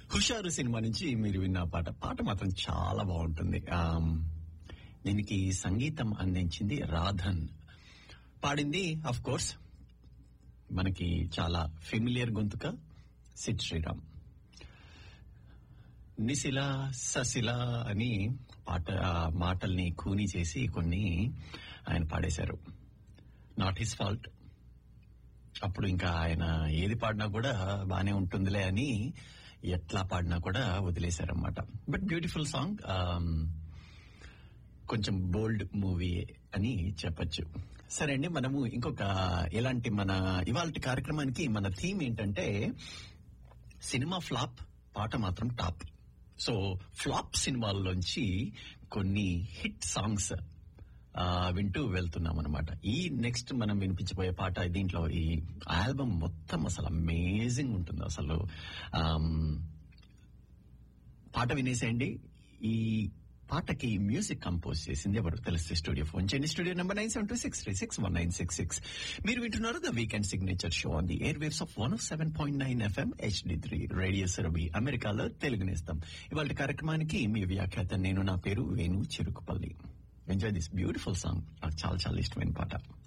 హుషారు సినిమా నుంచి మీరు విన్న పాట పాట మాత్రం చాలా బాగుంటుంది ఆమ్, దీనికి సంగీతం అందించింది రాధన్ పాడింది అఫ్ కోర్స్ మనకి చాలా ఫెమిలియర్ గొంతుక సిద్ శ్రీరామ్ నిశిల సశిల అని పాట ఆ మాటల్ని కూని చేసి కొన్ని ఆయన పాడేశారు నాట్ హిస్ ఫాల్ట్ అప్పుడు ఇంకా ఆయన ఏది పాడినా కూడా బానే ఉంటుందిలే అని ఎట్లా పాడినా కూడా వదిలేశారన్నమాట బట్ బ్యూటిఫుల్ సాంగ్ కొంచెం బోల్డ్ మూవీ అని చెప్పొచ్చు సరే అండి మనము ఇంకొక ఎలాంటి మన ఇవాళ కార్యక్రమానికి మన థీమ్ ఏంటంటే సినిమా ఫ్లాప్ పాట మాత్రం టాప్ సో ఫ్లాప్ సినిమాల్లోంచి కొన్ని హిట్ సాంగ్స్ ఆ, వింటూ వెళ్తున్నాం అనమాట ఈ నెక్స్ట్ మనం వినిపించబోయే పాట దీంట్లో ఈ ఆల్బమ్ మొత్తం అసలు అమేజింగ్ ఉంటుంది అసలు ఆమ్, పాట వినేసేయండి ఈ పాటకి మ్యూజిక్ కంపోజ్ చేసింది ఎవరు తెలిస్తే స్టూడియో ఫోన్ చేయండి studio number nine seven two six three six one nine six six మీరు వింటున్నారు the weekend signature show on the air waves of one seven point nine FM HD three Radio Surabhi అమెరికాలో తెలుగునేస్తాం ఇవాళ కార్యక్రమానికి మీ వ్యాఖ్యాత నేను నా పేరు Venu Cherukupalli enjoy this beautiful song నాకు చాలా చాలా ఇష్టమైన పాట